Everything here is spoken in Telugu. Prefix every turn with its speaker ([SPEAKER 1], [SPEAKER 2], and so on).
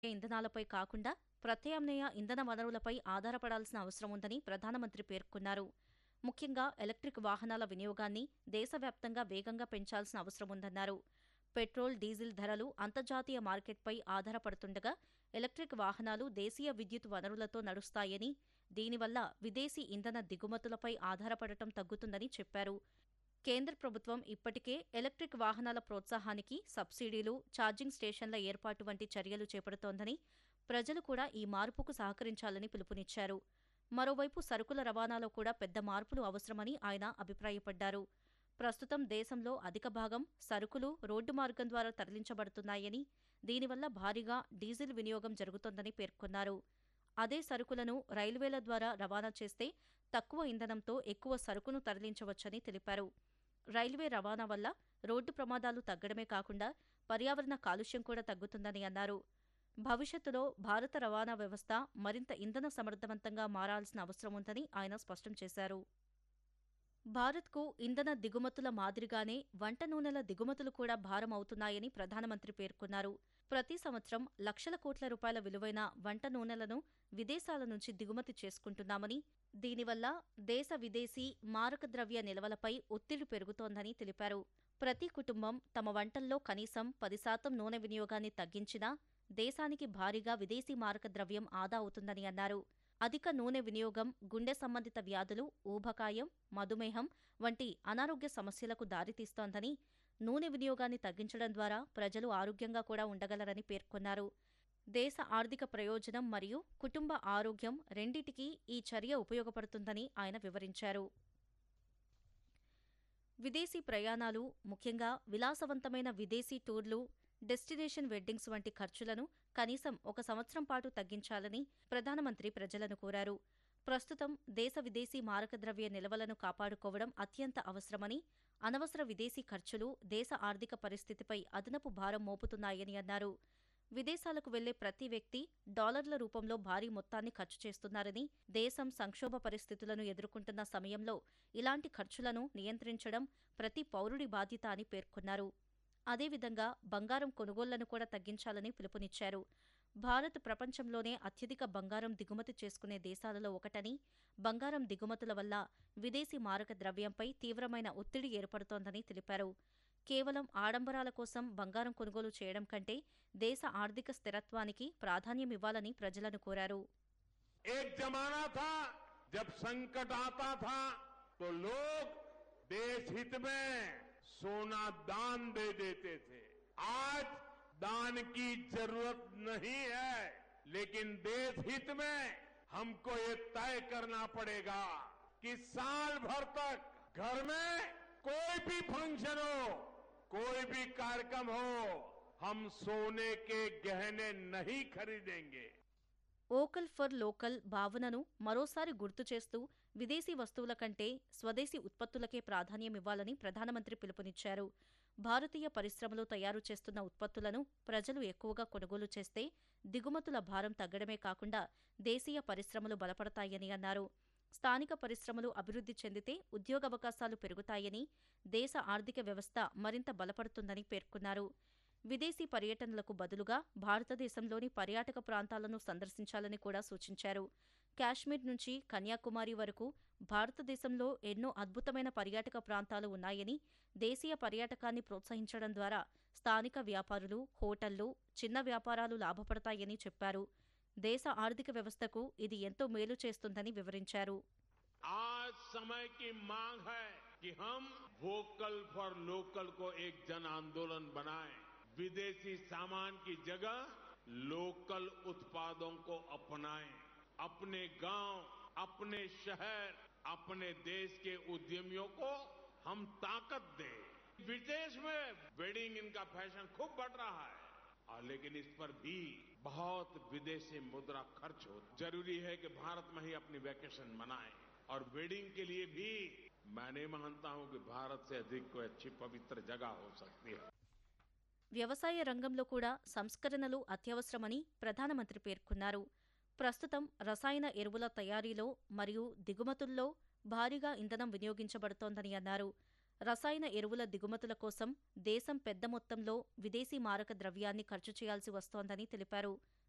[SPEAKER 1] ఇంధనాలపై కాకుండా ప్రత్యామ్నాయ ఇంధన వనరులపై ఆధారపడాల్సిన అవసరం ఉందని ప్రధానమంత్రి పేర్కొన్నారు ముఖ్యంగా ఎలక్ట్రిక్ వాహనాల వినియోగాన్ని దేశవ్యాప్తంగా వేగంగా పెంచాల్సిన అవసరం ఉందన్నారు పెట్రోల్ డీజిల్ ధరలు అంతర్జాతీయ మార్కెట్పై ఆధారపడుతుండగా ఎలక్ట్రిక్ వాహనాలు దేశీయ విద్యుత్ వనరులతో నడుస్తాయని దీనివల్ల విదేశీ ఇంధన దిగుమతులపై ఆధారపడటం తగ్గుతుందని చెప్పారు కేంద్ర ప్రభుత్వం ఇప్పటికే ఎలక్ట్రిక్ వాహనాల ప్రోత్సాహానికి సబ్సిడీలు ఛార్జింగ్ స్టేషన్ల ఏర్పాటు వంటి చర్యలు చేపడుతోందని ప్రజలు కూడా ఈ మార్పుకు సహకరించాలని పిలుపునిచ్చారు మరోవైపు సరుకుల రవాణాలో కూడా పెద్ద మార్పులు అవసరమని ఆయన అభిప్రాయపడ్డారు ప్రస్తుతం దేశంలో అధిక భాగం సరుకులు రోడ్డు మార్గం ద్వారా తరలించబడుతున్నాయని దీనివల్ల భారీగా డీజిల్ వినియోగం జరుగుతోందని పేర్కొన్నారు అదే సరుకులను రైల్వేల ద్వారా రవాణా చేస్తే తక్కువ ఇంధనంతో ఎక్కువ సరుకును తరలించవచ్చని తెలిపారు రైల్వే రవాణా వల్ల రోడ్డు ప్రమాదాలు తగ్గడమే కాకుండా పర్యావరణ కాలుష్యం కూడా తగ్గుతుందని అన్నారు భవిష్యత్తులో భారత రవాణా వ్యవస్థ మరింత ఇంధన సమర్థవంతంగా మారాల్సిన అవసరం ఉందని ఆయన స్పష్టం చేశారు భారత్కు ఇంధన దిగుమతుల మాదిరిగానే వంట నూనెల దిగుమతులు కూడా భారం అవుతున్నాయని ప్రధానమంత్రి పేర్కొన్నారు ప్రతి సంవత్సరం లక్షల కోట్ల రూపాయల విలువైన వంట నూనెలను విదేశాల నుంచి దిగుమతి చేసుకుంటున్నామని దీనివల్ల దేశ విదేశీ మారక ద్రవ్య నిల్వలపై ఒత్తిడి పెరుగుతోందని తెలిపారు ప్రతి కుటుంబం తమ వంటల్లో కనీసం పది శాతం నూనె వినియోగాన్ని తగ్గించినా దేశానికి భారీగా విదేశీ మారక ద్రవ్యం ఆదా అవుతుందని అన్నారు అధిక నూనె వినియోగం గుండె సంబంధిత వ్యాధులు ఊబకాయం మధుమేహం వంటి అనారోగ్య సమస్యలకు దారితీస్తోందని నూనె వినియోగాన్ని తగ్గించడం ద్వారా ప్రజలు ఆరోగ్యంగా కూడా ఉండగలరని పేర్కొన్నారు దేశ ఆర్థిక ప్రయోజనం మరియు కుటుంబ ఆరోగ్యం రెండిటికీ ఈ చర్య ఉపయోగపడుతుందని ఆయన వివరించారు విదేశీ ప్రయాణాలు ముఖ్యంగా విలాసవంతమైన విదేశీ టూర్లు డెస్టినేషన్ వెడ్డింగ్స్ వంటి ఖర్చులను కనీసం ఒక సంవత్సరం పాటు తగ్గించాలని ప్రధానమంత్రి ప్రజలను కోరారు ప్రస్తుతం దేశ విదేశీ మారక ద్రవ్య నిల్వలను కాపాడుకోవడం అత్యంత అవసరమని అనవసర విదేశీ ఖర్చులు దేశ ఆర్థిక పరిస్థితిపై అదనపు భారం మోపుతున్నాయని అన్నారు విదేశాలకు వెళ్లే ప్రతి వ్యక్తి డాలర్ల రూపంలో భారీ మొత్తాన్ని ఖర్చు చేస్తున్నారని దేశం సంక్షోభ పరిస్థితులను ఎదుర్కొంటున్న సమయంలో ఇలాంటి ఖర్చులను నియంత్రించడం ప్రతి పౌరుడి బాధ్యత అని పేర్కొన్నారు అదేవిధంగా బంగారం కొనుగోళ్లను కూడా తగ్గించాలని పిలుపునిచ్చారు భారత్ ప్రపంచంలోనే అత్యధిక బంగారం దిగుమతి చేసుకునే దేశాలలో ఒకటని బంగారం దిగుమతుల వల్ల విదేశీ మారక ద్రవ్యంపై తీవ్రమైన ఒత్తిడి ఏర్పడుతోందని తెలిపారు కేవలం ఆడంబరాల కోసం బంగారం కొనుగోలు చేయడం కంటే దేశ ఆర్థిక స్థిరత్వానికి ప్రాధాన్యమివ్వాలని ప్రజలను కోరారు
[SPEAKER 2] एक जमाना था जब संकट आता था तो लोग देश हित में सोना दान दे देते थे आज दान की जरूरत नहीं है लेकिन देश हित में हमको ये तय करना पड़ेगा कि साल भर तक घर में कोई भी फंक्शन हो कोई भी कार्यक्रम हो हम सोने के गहने नहीं खरीदेंगे
[SPEAKER 1] ఓకల్ ఫర్ లోకల్ భావనను మరోసారి గుర్తు చేస్తూ విదేశీ వస్తువుల కంటే స్వదేశీ ఉత్పత్తులకే ప్రాధాన్యమివ్వాలని ప్రధానమంత్రి పిలుపునిచ్చారు భారతీయ పరిశ్రమలు తయారు చేస్తున్న ఉత్పత్తులను ప్రజలు ఎక్కువగా కొనుగోలు చేస్తే దిగుమతుల భారం తగ్గడమే కాకుండా దేశీయ పరిశ్రమలు బలపడతాయని అన్నారు స్థానిక పరిశ్రమలు అభివృద్ధి చెందితే ఉద్యోగావకాశాలు పెరుగుతాయని దేశ ఆర్థిక వ్యవస్థ మరింత బలపడుతుందని పేర్కొన్నారు విదేశీ పర్యటనలకు బదులుగా భారతదేశంలోని పర్యాటక ప్రాంతాలను సందర్శించాలని కూడా సూచించారు కాశ్మీర్ నుంచి కన్యాకుమారి వరకు భారతదేశంలో ఎన్నో అద్భుతమైన పర్యాటక ప్రాంతాలు ఉన్నాయని దేశీయ పర్యాటకాన్ని ప్రోత్సహించడం ద్వారా స్థానిక వ్యాపారులు హోటళ్లు చిన్న వ్యాపారాలు లాభపడతాయని చెప్పారు దేశ ఆర్థిక వ్యవస్థకు ఇది ఎంతో మేలు చేస్తుందని వివరించారు
[SPEAKER 2] आज समय की मांग है कि हम वोकल फॉर लोकल को एक जन आंदोलन बनाएं विदेशी सामान की जगह लोकल उत्पादों को अपनाएं अपने गांव अपने शहर अपने देश के उद्यमियों को हम ताकत दें विदेश में वेडिंग इनका फैशन खूब बढ़ रहा है और लेकिन इस पर भी बहुत विदेशी मुद्रा खर्च हो जरूरी है कि भारत में ही अपनी वैकेशन मनाएं और वेडिंग के लिए भी मैं नहीं मानता हूं कि भारत से अधिक कोई अच्छी पवित्र जगह हो सकती है
[SPEAKER 1] వ్యవసాయ రంగంలో కూడా సంస్కరణలు అత్యవసరమని ప్రధానమంత్రి పేర్కొన్నారు ప్రస్తుతం రసాయన ఎరువుల తయారీలో మరియు దిగుమతుల్లో భారీగా ఇంధనం వినియోగించబడుతోందని అన్నారు రసాయన ఎరువుల దిగుమతుల కోసం దేశం పెద్ద మొత్తంలో విదేశీ మారక ద్రవ్యాన్ని ఖర్చు చేయాల్సి వస్తోందని తెలిపారు